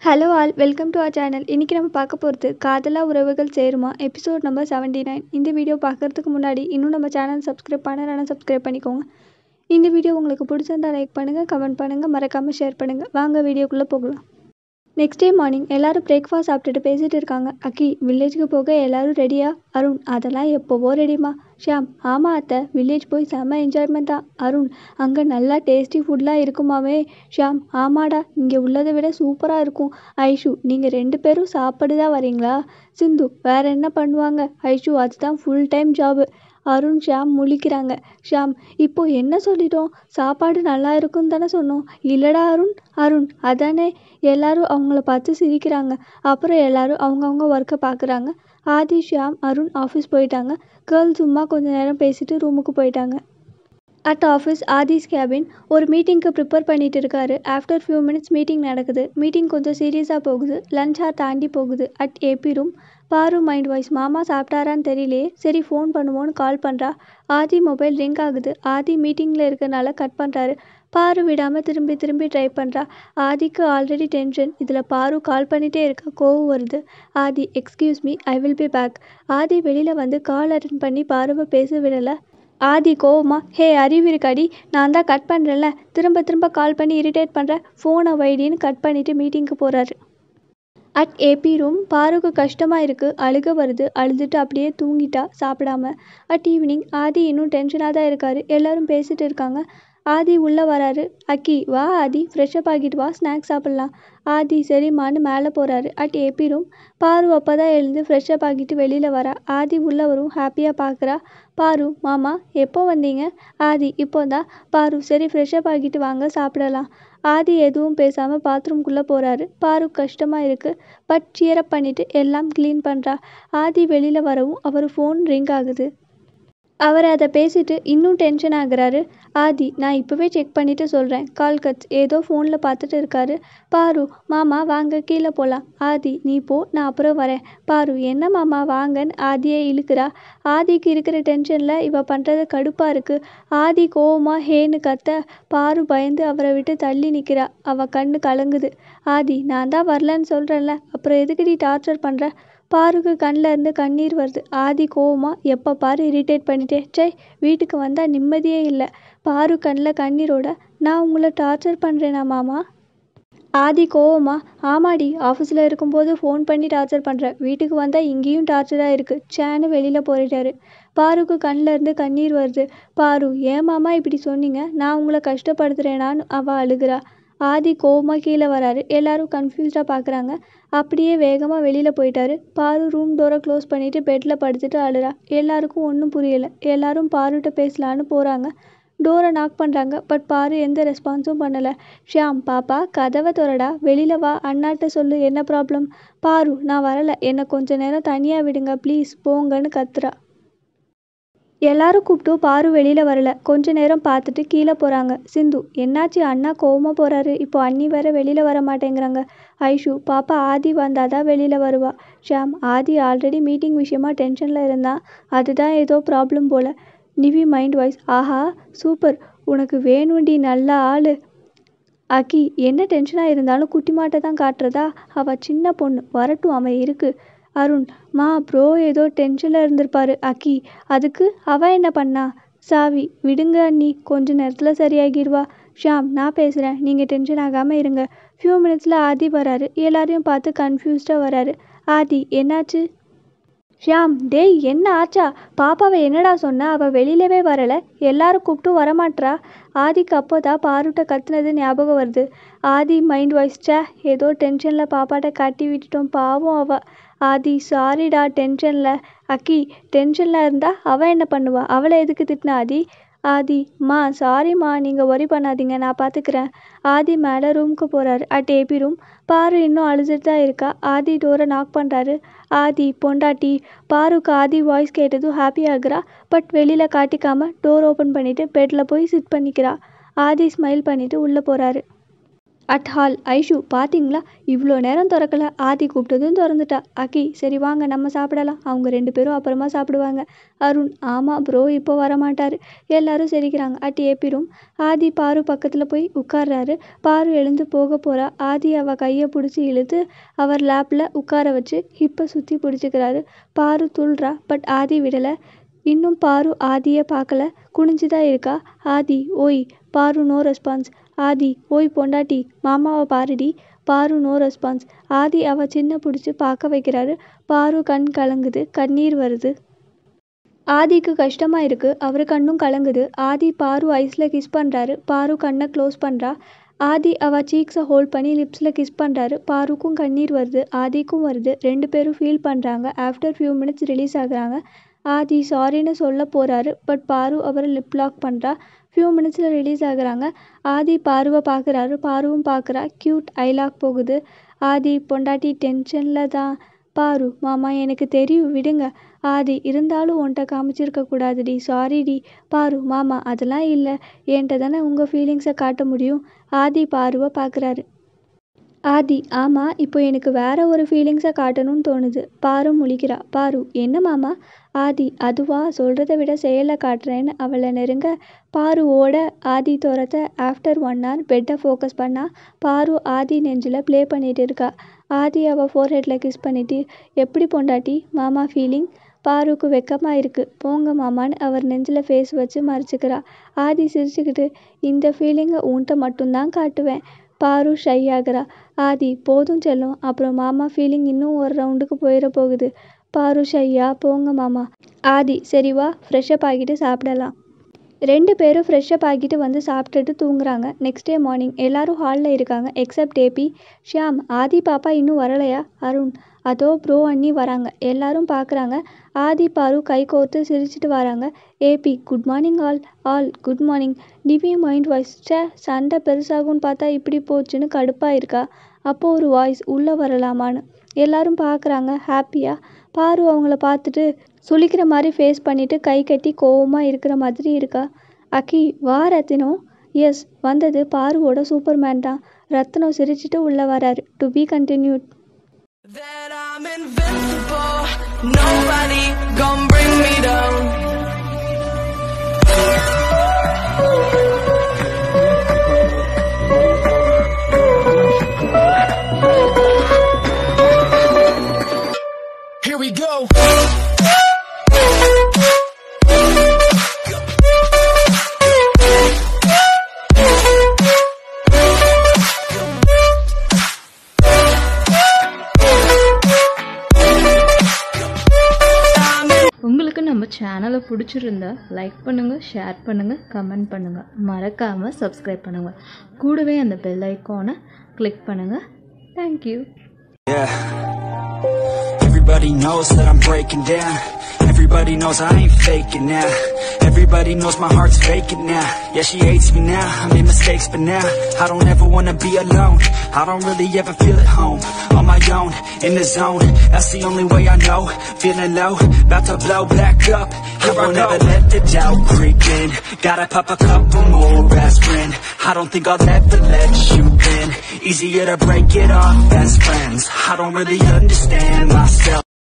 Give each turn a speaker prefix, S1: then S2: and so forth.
S1: Hello all welcome to our channel இன்றைக்கி நம்ம பார்க்க போகிறது காதலா உறவுகள் சேருமா எபிசோட் நம்பர் செவன்ட்டி நைன் இந்த வீடியோ பார்க்குறதுக்கு முன்னாடி இன்னும் நம்ம சேனல் சப்ஸ்கிரைப் பண்ணலன்னா சப்ஸ்கிரைப் பண்ணிக்கோங்க இந்த வீடியோ உங்களுக்கு பிடிச்சிருந்தா லைக் பண்ணுங்கள் கமெண்ட் பண்ணுங்கள் மறக்காமல் ஷேர் பண்ணுங்கள் வாங்க வீடியோக்குள்ளே போகலாம் நெக்ஸ்ட் டே மார்னிங் எல்லாரும் பிரேக்ஃபாஸ்ட் சாப்பிட்டுட்டு பேசிகிட்டு இருக்காங்க அக்கி வில்லேஜுக்கு போக எல்லாரும் ரெடியா அருண் அதெல்லாம் எப்போவோ ரெடிமா ஷியாம் ஆமாம் அத்தை வில்லேஜ் போய் செம்ம என்ஜாய்மெண்ட் தான் அருண் அங்கே நல்லா டேஸ்டி ஃபுட்லாம் இருக்குமாமே ஷியாம் ஆமாடா இங்கே உள்ளதை விட சூப்பராக இருக்கும் ஐஷு நீங்கள் ரெண்டு பேரும் சாப்பிட தான் வரீங்களா சிந்து வேற என்ன பண்ணுவாங்க ஐஷு அதுதான் full time job Arun Shyam முழிக்கிறாங்க ஷியாம் இப்போ என்ன சொல்லிட்டோம் சாப்பாடு நல்லா இருக்குன்னு தானே சொன்னோம் இல்லடா அருண் அருண் அதானே எல்லாரும் அவங்கள பார்த்து சிரிக்கிறாங்க அப்புறம் எல்லாரும் அவங்கவுங்க ஒர்க்கை பார்க்குறாங்க ஆதி ஷியாம் அருண் ஆஃபீஸ் போயிட்டாங்க கேர்ள் சும்மா கொஞ்ச நேரம் பேசிட்டு ரூமுக்கு போயிட்டாங்க அட் ஆஃபீஸ் ஆதிஸ் கேபின் ஒரு மீட்டிங்க்கு ப்ரிப்பேர் பண்ணிட்டு இருக்காரு ஆஃப்டர் ஃபியூ மினிட்ஸ் மீட்டிங் நடக்குது மீட்டிங் கொஞ்சம் சீரியஸாக போகுது லஞ்ச் ஹார் தாண்டி போகுது at AP room Paru mind voice மாமா சாப்பிட்டாரான்னு தெரியலையே சரி ஃபோன் பண்ணுவோன்னு கால் பண்ணுறா ஆதி மொபைல் ரிங் ஆகுது ஆதி மீட்டிங்கில் இருக்கனால கட் பண்ணுறாரு பாரு விடாமல் திரும்பி திரும்பி ட்ரை பண்ணுறா ஆதிக்கு ஆல்ரெடி டென்ஷன் இதில் பாரு கால் பண்ணிகிட்டே இருக்கா கோவம் வருது Aadhi excuse me I will be back Aadhi வெளியில் வந்து கால் அட்டன் பண்ணி பாருவை பேச விடலை ஆதி கோவமா ஹே அறிவு இருக்காடி நான் தான் கட் பண்ணுறேன்ல திரும்ப திரும்ப கால் பண்ணி இரிட்டேட் பண்ணுறேன் ஃபோனை வைடின்னு கட் பண்ணிவிட்டு மீட்டிங்க்கு போகிறாரு அட் ஏபி ரூம் பாருக்கு கஷ்டமாக இருக்குது அழுக வருது அழுதுட்டு அப்படியே தூங்கிட்டா சாப்பிடாம அட் ஈவினிங் ஆதி இன்னும் டென்ஷனாக தான் இருக்காரு எல்லாரும் பேசிட்டு இருக்காங்க ஆதி உள்ளே வராரு அக்கி வா ஆதி ஃப்ரெஷ்அப் ஆகிட்டு வா ஸ்நாக்ஸ் சாப்பிட்லாம் ஆதி சரிம்மான்னு மேலே போகிறாரு அட் ஏபி ரூம் பாரு அப்போ தான் எழுந்து ஃப்ரெஷ்அப் ஆகிட்டு வெளியில் வரா ஆதி உள்ளே வரும் ஹாப்பியாக பார்க்குறா பாரு மாமா எப்போ வந்தீங்க ஆதி இப்போ தான் பாரு சரி ஃப்ரெஷ்அப் ஆகிட்டு வாங்க சாப்பிடலாம் ஆதி எதுவும் பேசாமல் பாத்ரூம்குள்ளே போகிறாரு பாரு கஷ்டமாக இருக்குது பட் சியரப் பண்ணிவிட்டு எல்லாம் க்ளீன் பண்ணுறா ஆதி வெளியில் வரவும் அவர் ஃபோன் ரிங் ஆகுது அவர் அதை பேசிட்டு இன்னும் டென்ஷன் ஆகுறாரு ஆதி நான் இப்போவே செக் பண்ணிவிட்டு சொல்கிறேன் கால் கட்ஸ் ஏதோ ஃபோனில் பார்த்துட்டு இருக்காரு பாரு மாமா வாங்க கீழே போகலாம் ஆதி நீ போ நான் அப்புறம் வரேன் பாரு என்ன மாமா வாங்கன்னு ஆதியை இழுக்கிறா ஆதிக்கு இருக்கிற டென்ஷனில் இவ பண்ணுறது கடுப்பாக இருக்குது ஆதி கோவமா ஹேன்னு கத்த பாரு பயந்து அவரை விட்டு தள்ளி நிற்கிறா அவள் கண்ணு கலங்குது ஆதி நான் தான் வரலன்னு சொல்கிறேன்ல அப்புறம் எதுக்கு நீ டார்ச்சர் பண்ணுற பாருக்கு கண்ணில் இருந்து கண்ணீர் வருது ஆதி கோவமா எப்போ பாரு இரிட்டேட் பண்ணிட்டே சே வீட்டுக்கு வந்தால் நிம்மதியே இல்லை பாரு கண்ணில் கண்ணீரோட நான் உங்களை டார்ச்சர் பண்ணுறேனா மாமா ஆதி கோவமா ஆமாடி ஆஃபீஸில் இருக்கும்போது ஃபோன் பண்ணி டார்ச்சர் பண்ணுறேன் வீட்டுக்கு வந்தால் இங்கேயும் டார்ச்சராக இருக்குது சேன்னு வெளியில் போயிட்டாரு பாருக்கு கண்ணில் இருந்து கண்ணீர் வருது பாரு ஏன் மாமா இப்படி சொன்னீங்க நான் உங்களை கஷ்டப்படுத்துகிறேனான்னு அவள் அழுகிறா ஆதி கோவமாக கீழே வராரு எல்லாரும் கன்ஃபியூஸ்டாக பார்க்குறாங்க அப்படியே வேகமாக வெளியில் போயிட்டாரு பாரு ரூம் டோரை க்ளோஸ் பண்ணிவிட்டு பெட்டில் படுத்துட்டு அழுறா எல்லாருக்கும் ஒன்றும் புரியலை எல்லாரும் பாருகிட்ட பேசலான்னு போகிறாங்க டோரை நாக் பண்ணுறாங்க பட் பாரு எந்த ரெஸ்பான்ஸும் பண்ணலை ஷியாம் பாப்பா கதவை திறடா வெளியில் வா அண்ணாட்ட சொல்லு என்ன ப்ராப்ளம் பாரு நான் வரலை என்னை கொஞ்ச நேரம் தனியாக விடுங்க ப்ளீஸ் போங்கன்னு கத்துறா எல்லாரும் கூப்பிட்டும் பாரு வெளியில் வரல கொஞ்ச நேரம் பார்த்துட்டு கீழே போகிறாங்க சிந்து என்னாச்சு அண்ணா கோவமாக போகிறாரு இப்போ அண்ணி வேற வெளியில் வர மாட்டேங்கிறாங்க ஐஷு பாப்பா ஆதி வந்தால் தான் வெளியில் வருவா ஷாம் ஆதி ஆல்ரெடி மீட்டிங் விஷயமா டென்ஷனில் இருந்தான் அதுதான் ஏதோ ப்ராப்ளம் போல் நிவி மைண்ட் வாய்ஸ் ஆஹா சூப்பர் உனக்கு வேணுண்டி நல்ல ஆள் அக்கி என்ன டென்ஷனாக இருந்தாலும் குட்டி மாட்டை தான் காட்டுறதா அவள் சின்ன பொண்ணு வரட்டும் அவன் இருக்குது அருண் மா ப்ரோ ஏதோ டென்ஷனில் இருந்திருப்பாரு அக்கி அதுக்கு அவ என்ன பண்ணா சாவி விடுங்க அண்ணி கொஞ்ச நேரத்தில் சரியாகிடுவா ஷாம் நான் பேசுகிறேன் நீங்கள் டென்ஷன் ஆகாமல் இருங்க ஃபியூ மினிட்ஸில் ஆதி வராரு எல்லாரையும் பார்த்து கன்ஃபியூஸ்டாக வராரு ஆதி என்னாச்சு ஷியாம் டேய் என்ன ஆச்சா பாப்பாவை என்னடா சொன்ன அவள் வெளியிலவே வரலை எல்லாரும் கூப்பிட்டு வரமாட்றா ஆதிக்கு அப்போ தான் பாருட்ட கத்துனது ஞாபகம் வருது ஆதி மைண்ட் வாய்ஸ்ச்சா ஏதோ டென்ஷனில் பாப்பாட்ட காட்டி விட்டுட்டோம் பாவம் அவள் ஆதி சாரிடா டென்ஷனில் அக்கி டென்ஷனில் இருந்தால் அவள் என்ன பண்ணுவா அவளை எதுக்கு திட்டினா ஆதி ஆதி மா சாரிம்மா நீங்கள் ஒரி பண்ணாதீங்க நான் பார்த்துக்கிறேன் ஆதி மேலே ரூமுக்கு போகிறாரு அட் ஏபி ரூம் பாரு இன்னும் அழுதுட்டு தான் இருக்கா ஆதி டோரை நாக் பண்ணுறாரு ஆதி பொண்டாட்டி பாருக்கு ஆதி வாய்ஸ் கேட்டதும் ஹாப்பி ஆகுறா பட் வெளியில் காட்டிக்காம டோர் ஓப்பன் பண்ணிவிட்டு பெட்டில் போய் சிட் பண்ணிக்கிறா ஆதி ஸ்மைல் பண்ணிவிட்டு உள்ளே போகிறாரு அட் ஹால் ஐஷு பார்த்தீங்களா இவ்வளோ நேரம் திறக்கல ஆதி கூப்பிட்டதும் திறந்துட்டா அக்கி சரி வாங்க நம்ம சாப்பிடலாம் அவங்க ரெண்டு பேரும் அப்புறமா சாப்பிடுவாங்க அருண் ஆமாம் ப்ரோ இப்போ வரமாட்டார் எல்லாரும் சிரிக்கிறாங்க அட் ஏபி ரூம் ஆதி பாரு பக்கத்தில் போய் உட்கார்றாரு பாரு எழுந்து போக போகிறா ஆதி அவள் கையை பிடிச்சி இழுத்து அவர் லேப்பில் உட்கார வச்சு ஹிப்பை சுற்றி பிடிச்சிக்கிறாரு பாரு துள்றா பட் ஆதி விடலை இன்னும் பாரு ஆதியை பார்க்கல குனிஞ்சு தான் இருக்கா ஆதி ஓய் பாரு நோ ரெஸ்பான்ஸ் ஆதி ஓய் பொண்டாட்டி மாமாவை பாருடி பாரு நோ ரெஸ்பான்ஸ் ஆதி அவ சின்ன பிடிச்சி பார்க்க வைக்கிறாரு பாரு கண் கலங்குது கண்ணீர் வருது ஆதிக்கு கஷ்டமா இருக்கு அவர் கண்ணும் கலங்குது ஆதி பாரு ஐஸில் கிஸ் பண்ணுறாரு பாரு கண்ணை க்ளோஸ் பண்ணுறா ஆதி அவ சீக்ஸை ஹோல்ட் பண்ணி லிப்ஸில் கிஸ் பண்ணுறாரு பாருக்கும் கண்ணீர் வருது ஆதிக்கும் வருது ரெண்டு பேரும் ஃபீல் பண்ணுறாங்க ஆஃப்டர் ஃபியூ மினிட்ஸ் ரிலீஸ் ஆகுறாங்க ஆதி சாரின்னு சொல்ல போகிறாரு பட் பாரு அவரை லிப் லாக் பண்ணுறா ஃபியூ மினிட்ஸில் ரிலீஸ் ஆகுறாங்க ஆதி பாருவை பார்க்குறாரு பாருவும் பார்க்குறா க்யூட் ஐலாக் போகுது ஆதி பொண்டாட்டி டென்ஷனில் தான் பாரு மாமா எனக்கு தெரியும் விடுங்க ஆதி இருந்தாலும் உன்கிட்ட காமிச்சிருக்க கூடாதுடி சாரிடி பாரு மாமா அதெல்லாம் இல்லை என்கிட்ட தானே உங்கள் ஃபீலிங்ஸை காட்ட முடியும் ஆதி பாருவை பார்க்குறாரு ஆதி ஆமாம் இப்போ எனக்கு வேற ஒரு ஃபீலிங்ஸை காட்டணும்னு தோணுது பாரு முழிக்கிறா பாரு என்ன மாமா ஆதி அதுவா சொல்கிறத விட செயலை காட்டுறேன்னு அவளை நெருங்க பாரு ஓட ஆதி துரத்த ஆஃப்டர் ஒன் ஹவர் பெட்டை ஃபோக்கஸ் பண்ணா பாரு ஆதி நெஞ்சில் ப்ளே பண்ணிட்டு இருக்கா ஆதி அவள் ஃபோர் ஹெட்டில் கிஸ் பண்ணிட்டு எப்படி பொண்டாட்டி மாமா ஃபீலிங் பாருக்கு வெக்கமாக இருக்குது போங்க மாமான்னு அவர் நெஞ்சில் ஃபேஸ் வச்சு மறைச்சிக்கிறா ஆதி சிரிச்சுக்கிட்டு இந்த ஃபீலிங்கை உன்கிட்ட மட்டும்தான் காட்டுவேன் பாரு ஷை ஆகுறா ஆதி போதும் செல்லும் அப்புறம் மாமா ஃபீலிங் இன்னும் ஒரு ரவுண்டுக்கு போயிட போகுது பாரு ஷையா போங்க மாமா ஆதி சரி வா ஃப்ரெஷ்அப் ஆகிட்டு சாப்பிடலாம் ரெண்டு பேரும் ஃப்ரெஷ்அப் ஆகிட்டு வந்து சாப்பிட்டுட்டு தூங்குறாங்க நெக்ஸ்ட் டே மார்னிங் எல்லாரும் ஹாலில் இருக்காங்க எக்ஸப்ட் ஏபி ஷியாம் ஆதி பாப்பா இன்னும் வரலையா அருண் அதோ ப்ரோ அண்ணி வராங்க எல்லாரும் பார்க்குறாங்க ஆதி பாரு கை கோர்த்து சிரிச்சிட்டு வராங்க AP good morning all all good morning TV mind voice சே சண்டை பெருசாகும்னு பார்த்தா இப்படி போச்சுன்னு கடுப்பாக இருக்கா அப்போ ஒரு வாய்ஸ் உள்ளே வரலாமான்னு எல்லாரும் பார்க்குறாங்க ஹாப்பியாக பாரு அவங்கள பார்த்துட்டு சுளிக்கிற மாதிரி ஃபேஸ் பண்ணிட்டு கை கட்டி கோவமாக இருக்கிற மாதிரி இருக்கா அக்கி வா ரத்தினம் எஸ் வந்தது பாருவோட சூப்பர்மேன் தான் ரத்னம் சிரிச்சிட்டு உள்ளே வராரு to be continued
S2: That I'm invincible, nobody gon' bring me down. Here we go.
S3: உங்களுக்கு நம்ம சேனலை பிடிச்சிருந்தா லைக் பண்ணுங்கள் ஷேர் பண்ணுங்கள் கமெண்ட் பண்ணுங்கள் மறக்காமல் சப்ஸ்கிரைப் பண்ணுங்கள் கூடவே அந்த பெல் ஐக்கானை கிளிக் பண்ணுங்கள் thank you
S4: Yeah. Everybody knows that I'm breaking down. Everybody knows I ain't faking now. Everybody knows my heart's faking now. Yeah, she hates me now. I made mistakes, but now I don't ever wanna be alone. I don't really ever feel at home. On my own, in the zone. That's the only way I know. Feeling low, about to blow back up. I won't ever let the doubt creep in. Gotta pop a couple more aspirin. I don't think I'll ever let you in. Easier to break it off best friends. I don't really understand myself.